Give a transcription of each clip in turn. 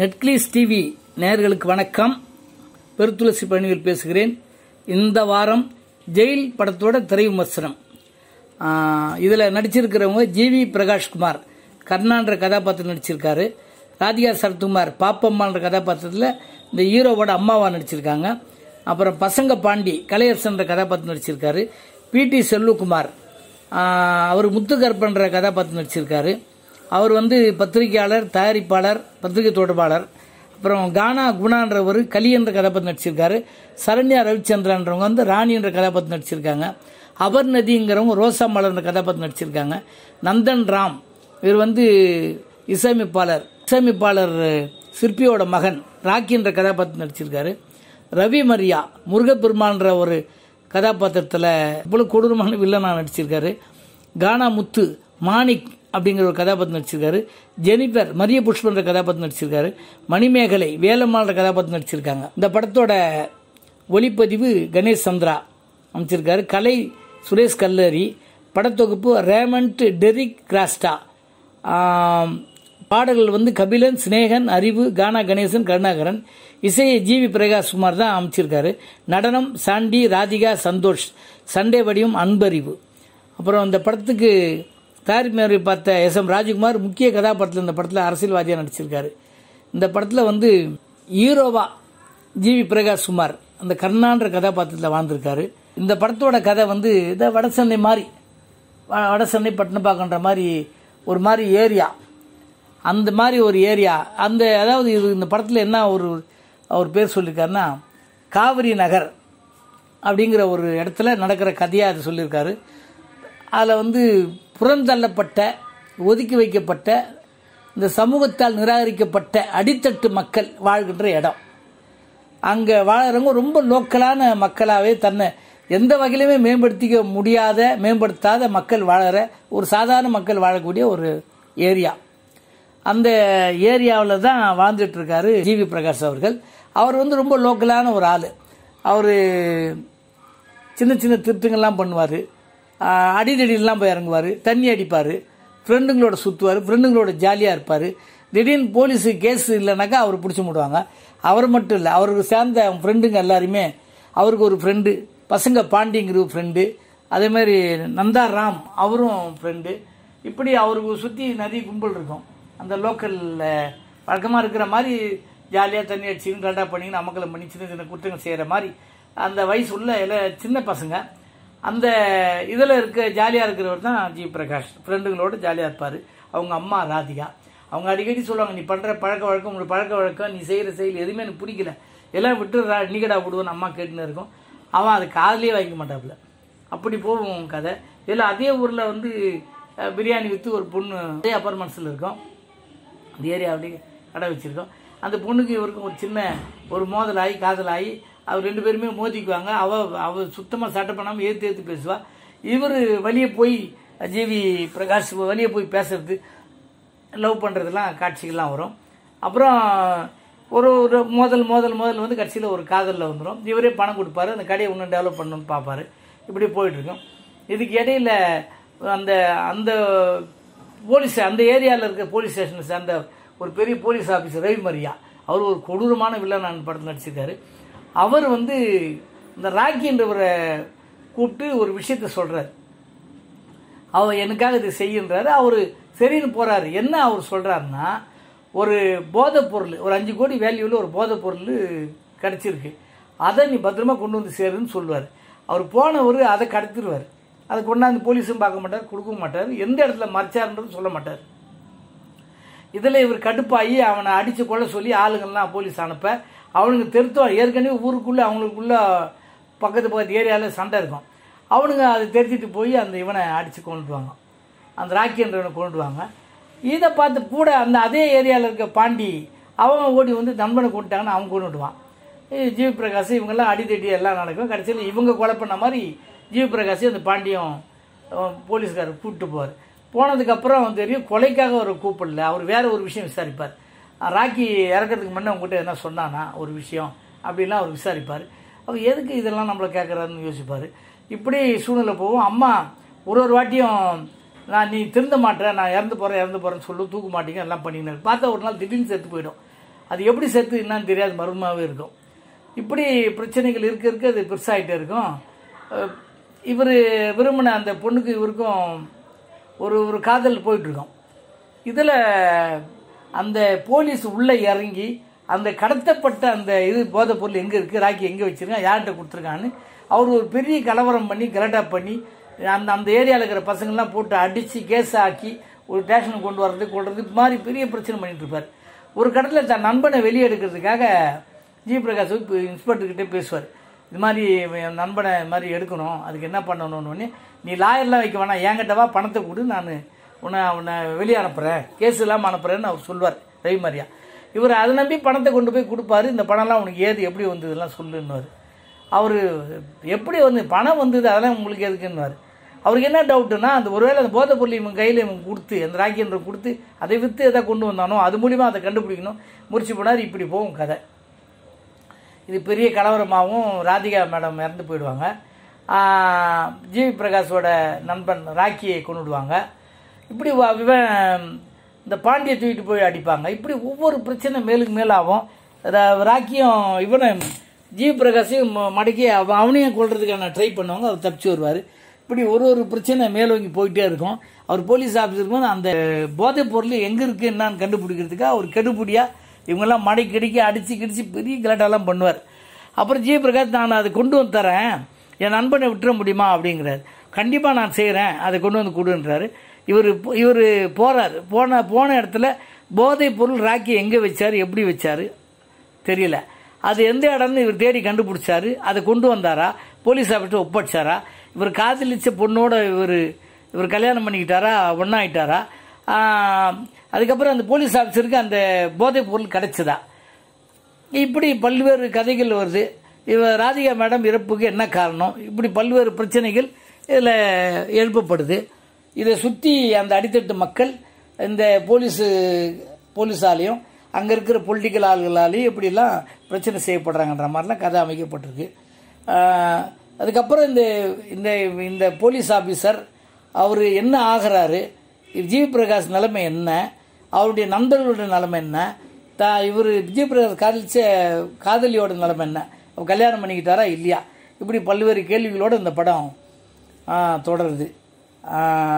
நெட்கிளிஸ் TV நேயர்களுக்கு வணக்கம் பெருத்துளசி பணிவில் பேசுகிறேன் இந்த வாரம் ஜெயில் படத்தோட திரை விமர்சனம் இதில் நடிச்சிருக்கிறவங்க ஜிவி பிரகாஷ்குமார் கர்ணான்ற கதாபாத்திரம் நடிச்சிருக்காரு ராதிகா சரத்குமார் பாப்பம்மான்ற கதாபாத்திரத்தில் இந்த ஹீரோவோட அம்மாவா நடிச்சிருக்காங்க அப்புறம் பசங்க பாண்டி கலையரசன்ற கதாபாத்திரம் நடிச்சிருக்காரு பிடி செல்வகுமார் ஆஹ் அவர் முத்துகற்பன்ற கதாபாத்திரம் நடிச்சிருக்காரு அவர் வந்து பத்திரிகையாளர் தயாரிப்பாளர் பத்திரிகை தொடர்பாளர் அப்புறம் கானா குணான்றவர் கலி என்ற கதாபாத்திரம் நடிச்சிருக்காரு சரண்யா ரவிச்சந்திரன்றவங்க வந்து ராணி என்ற கதாபாத்திரம் நடிச்சிருக்காங்க அபர் நதிங்கிறவங்க ரோசா மலர்ன்ற கதாபாத்திரம் நடிச்சிருக்காங்க நந்தன் ராம் இவர் வந்து இசையமைப்பாளர் இசையமைப்பாளர் சிற்பியோட மகன் ராக்கி என்ற கதாபாத்திரம் நடிச்சிருக்காரு ரவி மரியா முருகப்பெருமான்ற ஒரு கதாபாத்திரத்தில் இவ்வளவு கொடூரமான வில்லனாக நடிச்சிருக்காரு கானா முத்து மாணிக் அப்படிங்கிற ஒரு கதாபாத்திரம் நடிச்சிருக்காரு ஜெனிஃபர் மரிய புஷ்பன்ற கதாபாத்திரம் நடிச்சிருக்காரு மணிமேகலை வேலம்மாள்ன்ற கதாபாத்திரம் நடிச்சிருக்காங்க இந்த படத்தோட ஒளிப்பதிவு கணேஷ் சந்திரா அமைச்சிருக்காரு கலை சுரேஷ் கல்லரி படத்தொகுப்பு ரேமண்ட் டெரிக் கிராஸ்டா ஆம், பாடல்கள் வந்து கபிலன் சினேகன் அறிவு கானா கணேசன் கருணாகரன் இசையை ஜிவி பிரகாஷ் குமார் தான் அமைச்சிருக்காரு நடனம் சாண்டி ராதிகா சந்தோஷ் சண்டே வடிவம் அன்பறிவு அப்புறம் இந்த படத்துக்கு தயாரிப்பு பார்த்த எஸ் எம் ராஜ்குமார் முக்கிய கதாபாத்திரத்தில் இந்த படத்தில் அரசியல்வாதியாக நடிச்சிருக்காரு இந்த படத்தில் வந்து ஹீரோவா ஜிவி பிரகாஷ் குமார் அந்த கர்ணான்ற கதாபாத்திரத்தில் வாழ்ந்திருக்காரு இந்த படத்தோட கதை வந்து இதை வடசென்னை மாதிரி வ- வடசென்னை பட்டினப்பாக்கன்ற மாதிரி ஒரு மாதிரி ஏரியா அந்த மாதிரி ஒரு ஏரியா அந்த அதாவது இது இந்த படத்தில் என்ன ஒரு அவர் பேர் சொல்லியிருக்காருன்னா காவிரி நகர் அப்படிங்கிற ஒரு இடத்துல நடக்கிற கதையாக அது சொல்லியிருக்காரு அதில் வந்து புறந்தள்ளப்பட்ட ஒதுக்கி வைக்கப்பட்ட இந்த சமூகத்தால் நிராகரிக்கப்பட்ட அடித்தட்டு மக்கள் வாழ்கின்ற இடம் அங்கே வாழறவங்க ரொம்ப லோக்கலான மக்களாகவே தன்னை எந்த வகையிலுமே மேம்படுத்திக்க முடியாத மேம்படுத்தாத மக்கள் வாழற ஒரு சாதாரண மக்கள் வாழக்கூடிய ஒரு ஏரியா அந்த ஏரியாவில் தான் வாழ்ந்துட்டு இருக்காரு ஜிவி பிரகாஷ் அவர்கள் அவர் வந்து ரொம்ப லோக்கலான ஒரு ஆள் அவர் சின்ன சின்ன திருத்தங்கள்லாம் பண்ணுவார் அடிதடியெல்லாம் போய் இறங்குவார் தண்ணி அடிப்பார் ஃப்ரெண்டுங்களோட சுற்றுவார் ஃப்ரெண்டுங்களோட ஜாலியாக இருப்பார் திடீர்னு போலீஸு கேஸ் இல்லைனாக்கா அவர் பிடிச்சி முடுவாங்க அவர் மட்டும் இல்லை அவருக்கு சேர்ந்த ஃப்ரெண்டுங்க எல்லாருமே அவருக்கு ஒரு ஃப்ரெண்டு பசங்க பாண்டிங்கிற ஒரு ஃப்ரெண்டு அதே மாதிரி நந்தா ராம் அவரும் ஃப்ரெண்டு இப்படி அவருக்கு சுற்றி நிறைய கும்பல் இருக்கும் அந்த லோக்கலில் வழக்கமாக இருக்கிற மாதிரி ஜாலியாக தண்ணி அடிச்சுன்னு கரெக்டாக பண்ணின்னு அமக்கலம் பண்ணி சின்ன சின்ன குற்றங்கள் செய்கிற மாதிரி அந்த வயசு உள்ள எல்லாம் சின்ன பசங்க அந்த இதில் இருக்க ஜாலியாக இருக்கிறவர் தான் ஜி பிரகாஷ் ஃப்ரெண்டுங்களோட ஜாலியாக இருப்பார் அவங்க அம்மா ராதிகா அவங்க அடிக்கடி சொல்லுவாங்க நீ பண்ணுற பழக்க வழக்கம் உங்களோட பழக்க வழக்கம் நீ செய்கிற செயல் எதுவுமே எனக்கு பிடிக்கல எல்லாம் விட்டுறா நீக்கடா விடுவோன்னு அம்மா கேட்டுன்னு இருக்கும் அவன் அது காதுலயே வாங்கிக்க மாட்டாப்புல அப்படி போகும் கதை இதில் அதே ஊரில் வந்து அஹ், பிரியாணி விற்று ஒரு பொண்ணு அதே அப்பார்ட்மெண்ட்ஸில் இருக்கும் அந்த ஏரியா அப்படியே கடை வச்சிருக்கோம் அந்த பொண்ணுக்கு இவருக்கும் ஒரு சின்ன ஒரு மோதல் ஆகி காதல் ஆகி அவர் ரெண்டு பேருமே மோதிக்குவாங்க அவ அவ சுத்தமாக சட்டை பண்ணாமல் ஏற்று ஏற்று பேசுவா இவர் வெளியே போய் ஜிவி பிரகாஷ் வெளியே போய் பேசுறது லவ் பண்ணுறதுலாம் காட்சிகள்லாம் வரும் அப்புறம் ஒரு ஒரு மோதல் மோதல் மோதல் வந்து கடைசியில் ஒரு காதலில் வந்துடும் இவரே பணம் கொடுப்பாரு அந்த கடையை இன்னும் டெவலப் பண்ணணும்னு பார்ப்பாரு இப்படி போயிட்டுருக்கும் இதுக்கு இடையில அந்த அந்த போலீஸ் அந்த ஏரியாவில் இருக்க போலீஸ் ஸ்டேஷனை சேர்ந்த ஒரு பெரிய போலீஸ் ஆஃபீஸர் ரவி மரியா அவர் ஒரு கொடூரமான வில்லன் படத்தில் நடிச்சிருக்காரு அவர் வந்து இந்த ராக்கி என்றவரை கூப்பிட்டு ஒரு விஷயத்த சொல்கிறார் அவர் எனக்காக இது செய்யுன்றாரு அவர் சரின்னு போறாரு என்ன அவர் சொல்றாருன்னா ஒரு போதைப் பொருள் ஒரு அஞ்சு கோடி வேல்யூவில் ஒரு போதைப் பொருள் கிடச்சிருக்கு அதை நீ பத்திரமா கொண்டு வந்து சேருன்னு சொல்லுவார் அவர் போனவர் அதை கடத்திடுவார் அதை கொண்டாந்து போலீஸும் பார்க்க மாட்டார் கொடுக்கவும் மாட்டார் எந்த இடத்துல மறைச்சாருன்றது சொல்ல மாட்டார் இதில் இவர் கடுப்பாகி அவனை அடித்து கொள்ள சொல்லி ஆளுங்கள்லாம் போலீஸ் அனுப்ப அவனுங்க திருத்தம் ஏற்கனவே ஊருக்குள்ளே அவங்களுக்குள்ள பக்கத்து பக்கத்து ஏரியாவில் சண்டை இருக்கும் அவனுங்க அதை தெரிஞ்சிட்டு போய் அந்த இவனை அடித்து கொண்டுடுவாங்க அந்த ராக்கின்றவனை கொண்டுடுவாங்க இதை பார்த்து கூட அந்த அதே ஏரியாவில் இருக்க பாண்டி அவன் ஓடி வந்து நண்பனை கொண்டுட்டாங்கன்னு அவன் கொண்டுடுவான் ஜிவி பிரகாஷ் இவங்கெல்லாம் அடிதடி எல்லாம் நடக்கும் கடைசியில் இவங்க கொலை பண்ண மாதிரி ஜிவி பிரகாஷ் அந்த பாண்டியம் அஹ், போலீஸ்காரர் கூப்பிட்டு போவார் போனதுக்கப்புறம் தெரியும் கொலைக்காக அவர் கூப்பிடல அவர் வேற ஒரு விஷயம் விசாரிப்பார் அஹ், ராக்கி இறக்கிறதுக்கு முன்னே உங்ககிட்ட என்ன சொன்னானா ஒரு விஷயம் அப்படின்லாம் அவர் விசாரிப்பார் அவர் எதுக்கு இதெல்லாம் நம்மளை கேட்குறாருன்னு யோசிப்பார் இப்படி சூழ்நிலை போகும் அம்மா ஒரு ஒரு வாட்டியும் நான் நீ திருந்த மாட்டேன் நான் இறந்து போகிறேன் இறந்து போகிறேன்னு சொல்லு தூக்க மாட்டீங்க எல்லாம் பண்ணினார் பார்த்தா ஒரு நாள் திடீர்னு செத்து போயிடும் அது எப்படி செத்து என்னன்னு தெரியாது மர்மமாகவே இருக்கும் இப்படி பிரச்சனைகள் இருக்க இருக்க அது பெருசாகிட்டே இருக்கும் இவர் விரும்பின அந்த பொண்ணுக்கு இவருக்கும் ஒரு ஒரு காதல் போயிட்டுருக்கோம் இதில் அந்த போலீஸ் உள்ளே இறங்கி அந்த கடத்தப்பட்ட அந்த இது போதைப் பொருள் எங்கே இருக்குது ராக்கி எங்கே வச்சுருக்கான் யார்கிட்ட கொடுத்துருக்கான்னு அவர் ஒரு பெரிய கலவரம் பண்ணி கலட்டா பண்ணி அந்த அந்த ஏரியாவில் இருக்கிற பசங்கள்லாம் போட்டு அடித்து கேஸ் ஆக்கி ஒரு ஸ்டேஷனுக்கு கொண்டு வர்றது கொள்றது இது மாதிரி பெரிய பிரச்சனை பண்ணிட்டு இருப்பார் ஒரு கடத்தில் தன் நண்பனை வெளியே எடுக்கிறதுக்காக ஜி பிரகாஷ் இப்போ இன்ஸ்பெக்டர்கிட்டே பேசுவார் இது மாதிரி என் நண்பனை இது மாதிரி எடுக்கணும் அதுக்கு என்ன பண்ணணும்னு நீ லாயர்லாம் வைக்க வேணாம் என்கிட்ட வா பணத்தை கொடு நான் உன்னை உன்னை வெளியே அனுப்புகிறேன் கேஸ் இல்லாமல் அனுப்புகிறேன்னு அவர் சொல்லுவார் ரவி மாதிரியா இவர் அதை நம்பி பணத்தை கொண்டு போய் கொடுப்பாரு இந்த பணம்லாம் உனக்கு ஏது எப்படி வந்ததுலாம் சொல்லுன்னுவார் அவர் எப்படி வந்து பணம் வந்தது அதெல்லாம் உங்களுக்கு எதுக்குன்னுவார் அவருக்கு என்ன டவுட்டுன்னா அந்த ஒருவேளை அந்த போதைப் பொருள் இவங்க கையில் இவங்க கொடுத்து அந்த ராக்கின்ற கொடுத்து அதை விற்று எதை கொண்டு வந்தானோ அது மூலிமா அதை கண்டுபிடிக்கணும் முறிச்சு போனார் இப்படி போகும் கதை இது பெரிய கலவரமாகவும் ராதிகா மேடம் இறந்து போயிடுவாங்க ஜிவி பிரகாஷோட நண்பன் ராக்கியை கொண்டுடுவாங்க இப்படி வ- இவன் இந்த பாண்டியை தூக்கிட்டு போய் அடிப்பாங்க இப்படி ஒவ்வொரு பிரச்சனை மேலுக்கு மேலாகும் ரா- ராக்கியும் இவனை ஜிவி பிரகாஷையும் ம- மடக்கி அவன் அவனையும் கொள்றதுக்கான ட்ரை பண்ணுவாங்க அவர் தப்பிச்சு வருவார் இப்படி ஒரு ஒரு பிரச்சனை மேலோங்கி போயிட்டே இருக்கும் அவர் போலீஸ் ஆஃபீஸருக்கு வந்து அந்த போதைப் பொருள் எங்கே இருக்குது என்னன்னு கண்டுபிடிக்கிறதுக்காக ஒரு கெடுபுடியாக இவங்கெல்லாம் மடக்கி கிடிக்கி அடித்து கிடிச்சு பெரிய கலாட்டெல்லாம் பண்ணுவார் அப்புறம் ஜி பிரகாஷ் நான் அதை கொண்டு வந்து தரேன் என் நண்பனை விட்டுற முடியுமா அப்படிங்கிறார் கண்டிப்பாக நான் செய்கிறேன் அதை கொண்டு வந்து கொடுன்றாரு இவர் இவர் போகிறார் போன போன இடத்துல போதைப் பொருள் ராக்கி எங்கே வச்சார் எப்படி வச்சார் தெரியல அது எந்த இடம்னு இவர் தேடி கண்டுபிடிச்சாரு அதை கொண்டு வந்தாரா போலீஸ் ஆஃபீஸர் ஒப்படைச்சாரா இவர் காதலிச்ச பொண்ணோட இவர் இவர் கல்யாணம் பண்ணிக்கிட்டாரா ஒன்றாயிட்டாரா அதுக்கப்புறம் அந்த போலீஸ் ஆஃபீஸருக்கு அந்த போதைப் பொருள் கிடைச்சதா இப்படி பல்வேறு கதைகள் வருது இவ ராதிகா மேடம் இறப்புக்கு என்ன காரணம் இப்படி பல்வேறு பிரச்சனைகள் இதில் எழுப்பப்படுது இதை சுற்றி அந்த அடித்தட்டு மக்கள் இந்த போலீஸு போலீஸாலையும் அங்கே இருக்கிற பொலிட்டிக்கல் ஆள்களாலையும் இப்படிலாம் பிரச்சனை செய்யப்படுறாங்கன்ற மாதிரிலாம் கதை அமைக்கப்பட்டிருக்கு ஆஹ், அதுக்கப்புறம் இந்த இந்த இந்த போலீஸ் ஆஃபீஸர் அவர் என்ன ஆகிறாரு ஜிவி பிரகாஷ் நிலைமை என்ன அவருடைய நண்பர்களுடைய நிலைமை என்ன தா இவர் விஜய் பிரகாஷ் காதலிச்ச காதலியோட நிலைமை என்ன அவர் கல்யாணம் பண்ணிக்கிட்டாரா இல்லையா இப்படி பல்வேறு கேள்விகளோடு இந்த படம் ஆ, தொடருது ஆ,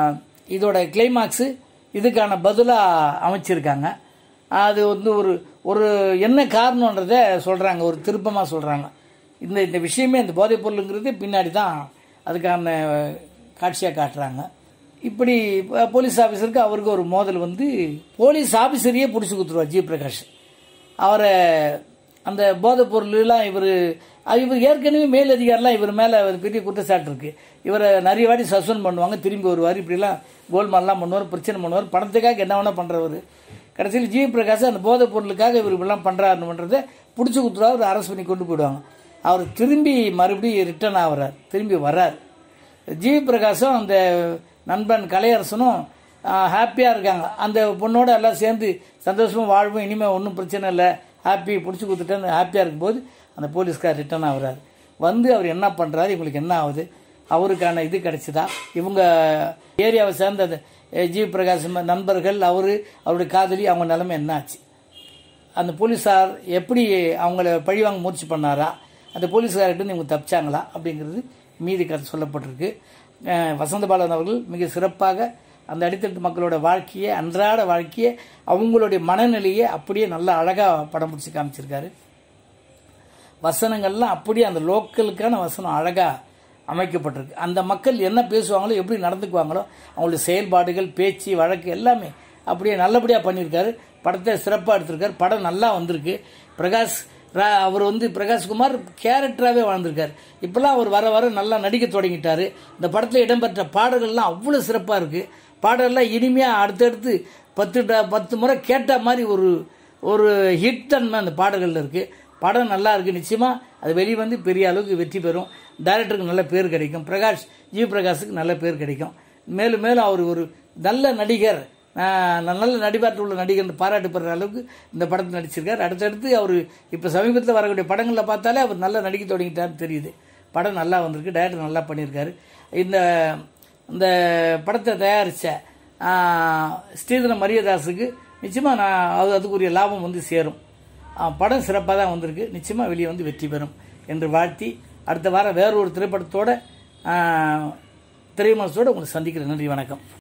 இதோட கிளைமாக்ஸு இதுக்கான பதிலாக அமைச்சிருக்காங்க அது வந்து ஒரு ஒரு என்ன காரணன்றதை சொல்கிறாங்க ஒரு திருப்பமாக சொல்கிறாங்க இந்த இந்த விஷயமே இந்த போதைப் பொருளுங்கிறது பின்னாடி தான் அதுக்கான காட்சியாக காட்டுறாங்க இப்படி ப- போலீஸ் ஆஃபீஸருக்கு அவருக்கு ஒரு மோதல் வந்து போலீஸ் ஆஃபீஸரையே பிடிச்சி கொடுத்துருவார் ஜி பிரகாஷ் அவரை அந்த போதைப் பொருள்லாம் இவர் இவர் ஏற்கனவே மேலதிகாரிலாம் இவர் மேலே ஒரு பெரிய குற்றச்சாட்டு இருக்கு இவரை நிறைய வாட்டி சஸ்பெண்ட் பண்ணுவாங்க திரும்பி வருவார் இப்படிலாம் கோல்மால்லாம் பண்ணுவார் பிரச்சனை பண்ணுவார் பணத்துக்காக என்ன வேணால் பண்ணுறவர் கடைசியில் ஜி பிரகாஷ் அந்த போதைப் பொருளுக்காக இவர் இப்படிலாம் பண்ணுறாருன்றதை பிடிச்சி கொடுத்துருவா அவர் அரெஸ்ட் பண்ணி கொண்டு போயிடுவாங்க அவர் திரும்பி மறுபடியும் ரிட்டர்ன் ஆகுறார் திரும்பி வர்றார் ஜி பிரகாஷும் அந்த நண்பன் கலையரசனும் ஹாப்பியாக இருக்காங்க அந்த பொண்ணோட எல்லாம் சேர்ந்து சந்தோஷமாக வாழ்வோம் இனிமேல் ஒன்றும் பிரச்சனை இல்லை ஹாப்பி பிடிச்சி கொடுத்துட்டேன்னு ஹாப்பியாக இருக்கும்போது அந்த போலீஸ்கார் ரிட்டர்ன் ஆகுறாரு வந்து அவர் என்ன பண்ணுறாரு இவங்களுக்கு என்ன ஆகுது அவருக்கான இது கிடைச்சதா இவங்க ஏரியாவை சேர்ந்த அந்த ஜி பிரகாஷ் நண்பர்கள் அவர் அவருடைய காதலி அவங்க நிலைமை என்ன ஆச்சு அந்த போலீஸார் எப்படி அவங்கள பழிவாங்க முயற்சி பண்ணாரா அந்த போலீஸ்கார்கிட்ட இவங்க தப்பிச்சாங்களா அப்படிங்கிறது மீதி கதை சொல்லப்பட்டிருக்கு அஹ் வசந்த பாலன் அவர்கள் மிக சிறப்பாக அந்த அடித்தட்டு மக்களோட வாழ்க்கையை அன்றாட வாழ்க்கையை அவங்களுடைய மனநிலையை அப்படியே நல்லா அழகாக படம் பிடிச்சி காமிச்சிருக்காரு வசனங்கள்லாம் அப்படியே அந்த லோக்கலுக்கான வசனம் அழகாக அமைக்கப்பட்டிருக்கு அந்த மக்கள் என்ன பேசுவாங்களோ எப்படி நடந்துக்குவாங்களோ அவங்களுடைய செயல்பாடுகள் பேச்சு வழக்கு எல்லாமே அப்படியே நல்லபடியாக பண்ணியிருக்காரு படத்தை சிறப்பாக எடுத்திருக்காரு படம் நல்லா வந்திருக்கு பிரகாஷ் ரா- அவர் வந்து பிரகாஷ்குமார் கேரக்டராகவே வாழ்ந்திருக்காரு இப்போல்லாம் அவர் வர வர நல்லா நடிக்க தொடங்கிட்டாரு இந்த படத்தில் இடம்பெற்ற பாடல்கள்லாம் அவ்வளோ சிறப்பாக இருக்குது பாடல்லாம் இனிமையாக அடுத்தடுத்து பத்து ட- பத்து முறை கேட்ட மாதிரி ஒரு ஒரு ஹிட் தன்மை அந்த பாடல்களில் இருக்குது படம் நல்லா இருக்குது நிச்சயமாக அது வெளியே வந்து பெரிய அளவுக்கு வெற்றி பெறும் டைரக்டருக்கு நல்ல பேர் கிடைக்கும் பிரகாஷ் ஜி பிரகாஷுக்கு நல்ல பேர் கிடைக்கும் மேலும் மேலும் அவர் ஒரு நல்ல நடிகர் ஆஹ், நல்ல நடிப்பாற்று உள்ள நடிகர் பாராட்டுப்படுற அளவுக்கு இந்த படத்தில் நடிச்சிருக்கார் அடுத்தடுத்து அவர் இப்போ சமீபத்தில் வரக்கூடிய படங்களில் பார்த்தாலே அவர் நல்லா நடிக்க தொடங்கிட்டாருன்னு தெரியுது படம் நல்லா வந்திருக்கு டைரக்டர் நல்லா பண்ணியிருக்காரு இந்த இந்த படத்தை தயாரித்த ஸ்ரீதரன் மரியதாஸுக்கு நிச்சயமாக நான் அது அதுக்குரிய லாபம் வந்து சேரும் ஆ, படம் சிறப்பாக தான் வந்திருக்கு நிச்சயமாக வெளியே வந்து வெற்றி பெறும் என்று வாழ்த்தி அடுத்த வாரம் வேற ஒரு திரைப்படத்தோட ஆ, திரைமனசோட உங்களை சந்திக்கிறேன் நன்றி வணக்கம்